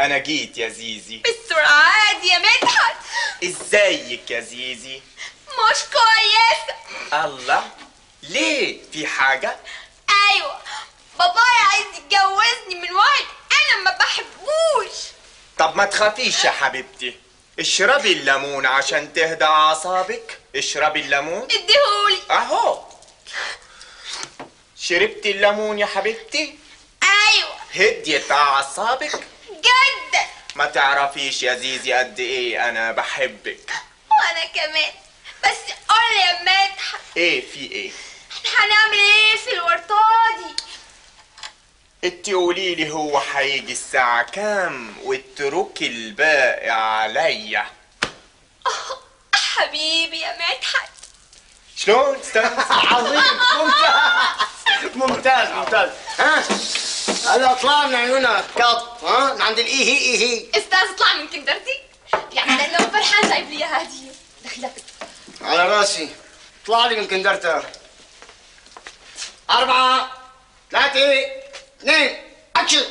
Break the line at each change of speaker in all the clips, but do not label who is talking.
انا جيت يا زيزي
بالسرعة دي يا مدحت
ازيك يا زيزي
مش كويسة
الله ليه في حاجة
ايوه بابايا عايز يتجوزني من واحد انا ما بحبوش
طب ما تخافيش يا حبيبتي اشربي الليمون عشان تهدى اعصابك اشربي الليمون
اديهولي
اهو شربتي الليمون يا حبيبتي
ايوه
هديت اعصابك
جدا
ما تعرفيش يا زيزي قد ايه انا بحبك
وانا كمان بس قول يا مدحت
ايه في ايه
احنا هنعمل ايه في الورطة دي
انت قولي لي هو هيجي الساعة كام واتركي الباقي عليا
حبيبي يا مدحت
شلون استاذ
عظيم ممتاز ممتاز ممتاز ها هلا طلع من عيونك قط ها من عند الايهي ايهي
استاذ اطلع من كندرتي يعني لانه فرحان جايب لي اياها هديه دخلت
على راسي طلع لي من كندرتك أربعة ثلاثة اثنين أكشن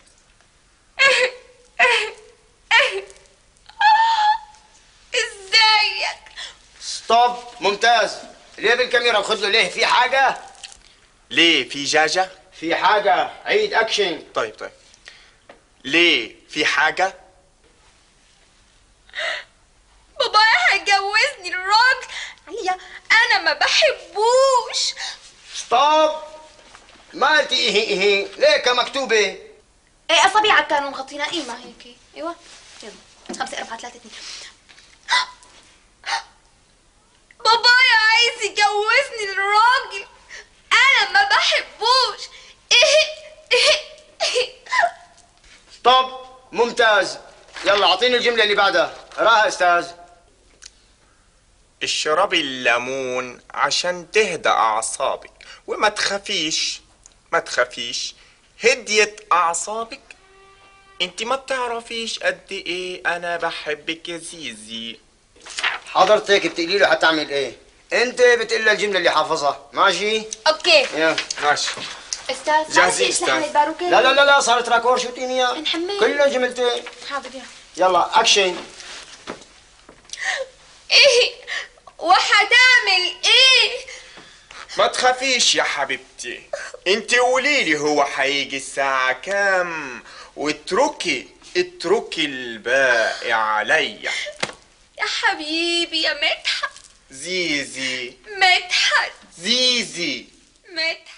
ازيك
ستوب ممتاز ليه بالكاميرا وخذ له ليه في حاجة
ليه في جاجة
في حاجة عيد أكشن
طيب طيب ليه في حاجة
بابايا هيجوزني الراجل عليا انا ما بحبوش
ستوب ما قلتي إيهي إيهي ليك مكتوبة
ايه اصابيعك كانوا مغطينا ايه ما هيك ايوه يلا خمسة أربعة ثلاثة اثنين بابايا عايز يجوزني الراجل انا ما بحبوش
ستوب ممتاز يلا أعطيني الجملة اللي بعدها راها أستاذ
اشربي الليمون عشان تهدى اعصابك وما تخافيش ما تخافيش هديت اعصابك انت ما بتعرفيش قد ايه انا بحبك يا زيزي
حضرتك بتقولي له حتعمل ايه انت بتقول له الجمله اللي حافظها ماشي
اوكي
يا
ماشي
استاذ
جاهزين،
معلش
أستاذ.
احنا الباروكة
لا لا لا لا صارت راكور شو تقولي اياه
نحمل.
كله جملتين
حاضر يلا
يلا اكشن
ايه وهتعمل ايه
ما تخافيش يا حبيبتي انت قولي لي هو هيجي الساعة كام واتركي اتركي الباقي عليا
يا حبيبي يا مدحت
زيزي
مدحت
زيزي
مدحت